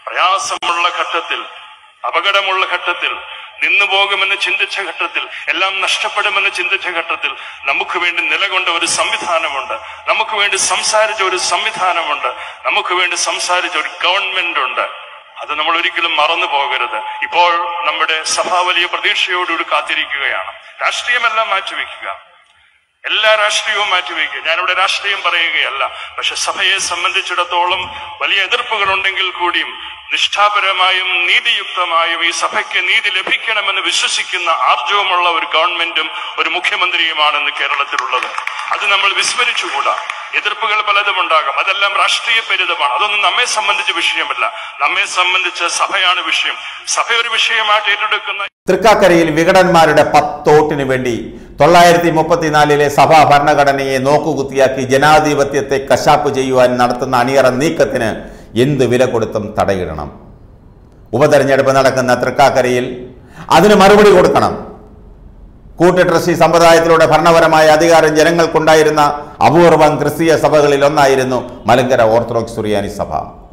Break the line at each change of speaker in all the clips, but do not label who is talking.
പ്രയാസമുള്ള ഘട്ടത്തിൽ അപകടമുള്ള ഘട്ടത്തിൽ നിന്നു പോകുമെന്ന് ചിന്തിച്ച ഘട്ടത്തിൽ എല്ലാം നഷ്ടപ്പെടുമെന്ന് ചിന്തിച്ച ഘട്ടത്തിൽ നമുക്ക് വേണ്ടി നിലകൊണ്ട ഒരു സംവിധാനമുണ്ട് നമുക്ക് വേണ്ടി സംസാരിച്ച ഒരു സംവിധാനമുണ്ട് നമുക്ക് വേണ്ടി സംസാരിച്ച ഒരു ഗവൺമെന്റ് ഉണ്ട് അത് നമ്മൾ ഒരിക്കലും മറന്നു പോകരുത് ഇപ്പോൾ നമ്മുടെ സഭ വലിയ പ്രതീക്ഷയോടുകൂടി കാത്തിരിക്കുകയാണ് രാഷ്ട്രീയമെല്ലാം മാറ്റിവെക്കുക എല്ലാ രാഷ്ട്രീയവും മാറ്റിവെക്കുക ഞാനിവിടെ രാഷ്ട്രീയം പറയുകയല്ല പക്ഷെ സഭയെ സംബന്ധിച്ചിടത്തോളം വലിയ എതിർപ്പുകളുണ്ടെങ്കിൽ കൂടിയും നിഷ്ഠാപരമായും നീതിയുക്തമായും ഈ സഭയ്ക്ക് നീതി ലഭിക്കണമെന്ന് വിശ്വസിക്കുന്ന ആർജവമുള്ള ഒരു ഗവൺമെന്റും ഒരു മുഖ്യമന്ത്രിയുമാണ് ഇന്ന് കേരളത്തിലുള്ളത് അത് നമ്മൾ വിസ്മരിച്ചുകൂടാ എതിർപ്പുകൾ പലതും ഉണ്ടാകാം അതെല്ലാം രാഷ്ട്രീയ പരിതമാണ് അതൊന്നും നമ്മെ സംബന്ധിച്ച് വിഷയമല്ല നമ്മെ സംബന്ധിച്ച് സഭയാണ് വിഷയം സഭ ഒരു വിഷയമായിട്ട് ഏറ്റെടുക്കുന്ന
തൃക്കാക്കരയിൽ വികടന്മാരുടെ പത്തോട്ടിന് വേണ്ടി തൊള്ളായിരത്തി മുപ്പത്തിനാലിലെ സഭാ ഭരണഘടനയെ നോക്കുകുത്തിയാക്കി ജനാധിപത്യത്തെ കശാപ്പ് ചെയ്യുവാൻ നടത്തുന്ന അണിയറ നീക്കത്തിന് എന്ത് വില കൊടുത്തും തടയിടണം ഉപതെരഞ്ഞെടുപ്പ് നടക്കുന്ന തൃക്കാക്കരയിൽ അതിന് മറുപടി കൊടുക്കണം കൂട്ട് ട്രസ്റ്റി സമ്പ്രദായത്തിലൂടെ ഭരണപരമായ അധികാരം ജനങ്ങൾക്കുണ്ടായിരുന്ന അപൂർവം ക്രിസ്തീയ സഭകളിൽ ഒന്നായിരുന്നു മലങ്കര ഓർത്തഡോക്സ് സുറിയാനി സഭ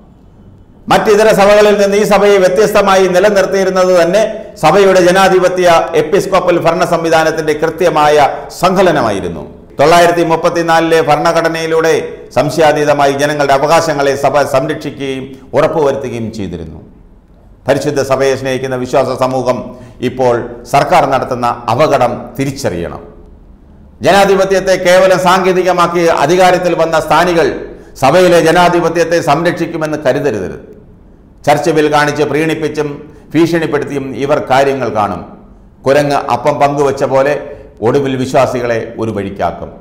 മറ്റിതര സഭകളിൽ നിന്ന് ഈ സഭയെ വ്യത്യസ്തമായി നിലനിർത്തിയിരുന്നത് തന്നെ സഭയുടെ ജനാധിപത്യ എപ്പിസ്കോപ്പൽ ഭരണ സംവിധാനത്തിന്റെ കൃത്യമായ സങ്കലനമായിരുന്നു തൊള്ളായിരത്തി മുപ്പത്തിനാലിലെ ഭരണഘടനയിലൂടെ സംശയാതീതമായി ജനങ്ങളുടെ അവകാശങ്ങളെ സഭ സംരക്ഷിക്കുകയും ഉറപ്പുവരുത്തുകയും ചെയ്തിരുന്നു പരിശുദ്ധ സഭയെ സ്നേഹിക്കുന്ന വിശ്വാസ സമൂഹം ഇപ്പോൾ സർക്കാർ നടത്തുന്ന അപകടം തിരിച്ചറിയണം ജനാധിപത്യത്തെ കേവലം സാങ്കേതികമാക്കി അധികാരത്തിൽ വന്ന സ്ഥാനികൾ സഭയിലെ ജനാധിപത്യത്തെ സംരക്ഷിക്കുമെന്ന് കരുതരുത് ചർച്ച ബിൽ കാണിച്ച് പ്രീണിപ്പിച്ചും ഭീഷണിപ്പെടുത്തിയും ഇവർ കാര്യങ്ങൾ കാണും കുരങ്ങ് അപ്പം പങ്കുവച്ച പോലെ ഒടുവിൽ വിശ്വാസികളെ ഒരു വഴിക്കാക്കും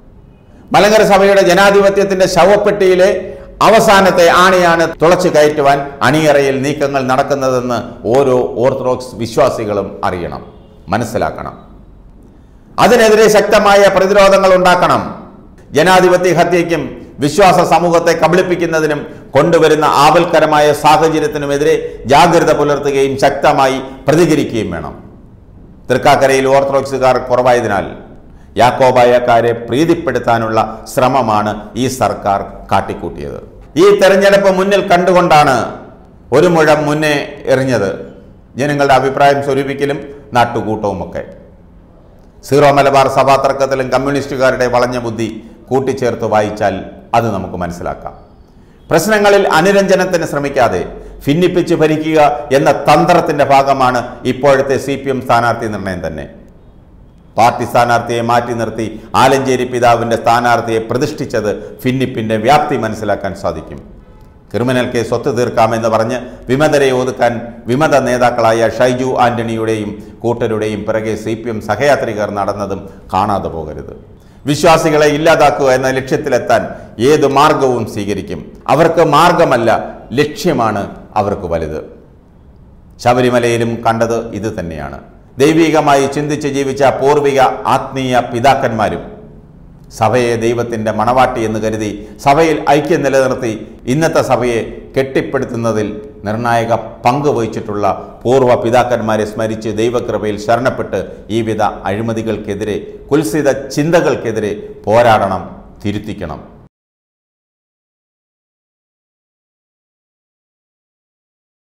മലങ്കര സഭയുടെ ജനാധിപത്യത്തിന്റെ ശവപ്പെട്ടിയിലെ അവസാനത്തെ ആണിയാണ് തുളച്ചു കയറ്റുവാൻ അണിയറയിൽ നീക്കങ്ങൾ നടക്കുന്നതെന്ന് ഓരോ ഓർത്തഡോക്സ് വിശ്വാസികളും അറിയണം മനസ്സിലാക്കണം അതിനെതിരെ ശക്തമായ പ്രതിരോധങ്ങൾ ഉണ്ടാക്കണം ജനാധിപത്യ ഹത്യയ്ക്കും വിശ്വാസ സമൂഹത്തെ കബളിപ്പിക്കുന്നതിനും കൊണ്ടുവരുന്ന ആപൽക്കരമായ സാഹചര്യത്തിനുമെതിരെ ജാഗ്രത പുലർത്തുകയും ശക്തമായി പ്രതികരിക്കുകയും വേണം തൃക്കാക്കരയിൽ ഓർത്തഡോക്സുകാർ കുറവായതിനാൽ യാക്കോബായക്കാരെ പ്രീതിപ്പെടുത്താനുള്ള ശ്രമമാണ് ഈ സർക്കാർ കാട്ടിക്കൂട്ടിയത് ഈ തെരഞ്ഞെടുപ്പ് മുന്നിൽ കണ്ടുകൊണ്ടാണ് ഒരു മുഴം മുന്നേ എറിഞ്ഞത് ജനങ്ങളുടെ അഭിപ്രായം സ്വരൂപിക്കലും നാട്ടുകൂട്ടവുമൊക്കെ സീറോ മലബാർ സഭാ തർക്കത്തിലും കമ്മ്യൂണിസ്റ്റുകാരുടെ വളഞ്ഞ ബുദ്ധി കൂട്ടിച്ചേർത്ത് വായിച്ചാൽ അത് നമുക്ക് മനസ്സിലാക്കാം പ്രശ്നങ്ങളിൽ അനുരഞ്ജനത്തിന് ശ്രമിക്കാതെ ഭിന്നിപ്പിച്ച് ഭരിക്കുക എന്ന തന്ത്രത്തിന്റെ ഭാഗമാണ് ഇപ്പോഴത്തെ സി പി എം സ്ഥാനാർത്ഥി നിർണയം തന്നെ പാർട്ടി സ്ഥാനാർത്ഥിയെ മാറ്റി നിർത്തി ആലഞ്ചേരി പിതാവിന്റെ സ്ഥാനാർത്ഥിയെ പ്രതിഷ്ഠിച്ചത് ഭിന്നിപ്പിന്റെ വ്യാപ്തി മനസ്സിലാക്കാൻ സാധിക്കും ക്രിമിനൽ കേസ് ഒത്തു തീർക്കാമെന്ന് പറഞ്ഞ് വിമതരെ ഒതുക്കാൻ വിമത നേതാക്കളായ ഷൈജു ആന്റണിയുടെയും കൂട്ടരുടെയും പിറകെ സി പി എം സഹയാത്രികർ നടന്നതും കാണാതെ പോകരുത് വിശ്വാസികളെ ഇല്ലാതാക്കുക എന്ന ലക്ഷ്യത്തിലെത്താൻ ഏത് മാർഗവും സ്വീകരിക്കും അവർക്ക് മാർഗമല്ല ലക്ഷ്യമാണ് അവർക്ക് വലുത് ശബരിമലയിലും കണ്ടത് ഇത് തന്നെയാണ് ദൈവികമായി ചിന്തിച്ച് ജീവിച്ച പൂർവിക ആത്മീയ പിതാക്കന്മാരും സഭയെ ദൈവത്തിൻ്റെ മണവാട്ടി എന്ന് കരുതി സഭയിൽ ഐക്യം നിലനിർത്തി ഇന്നത്തെ സഭയെ കെട്ടിപ്പടുത്തുന്നതിൽ നിർണായക പങ്ക് വഹിച്ചിട്ടുള്ള പൂർവ്വ പിതാക്കന്മാരെ സ്മരിച്ച് ദൈവകൃപയിൽ ശരണപ്പെട്ട് ഈ വിധ അഴിമതികൾക്കെതിരെ കുൽസിത ചിന്തകൾക്കെതിരെ പോരാടണം തിരുത്തിക്കണം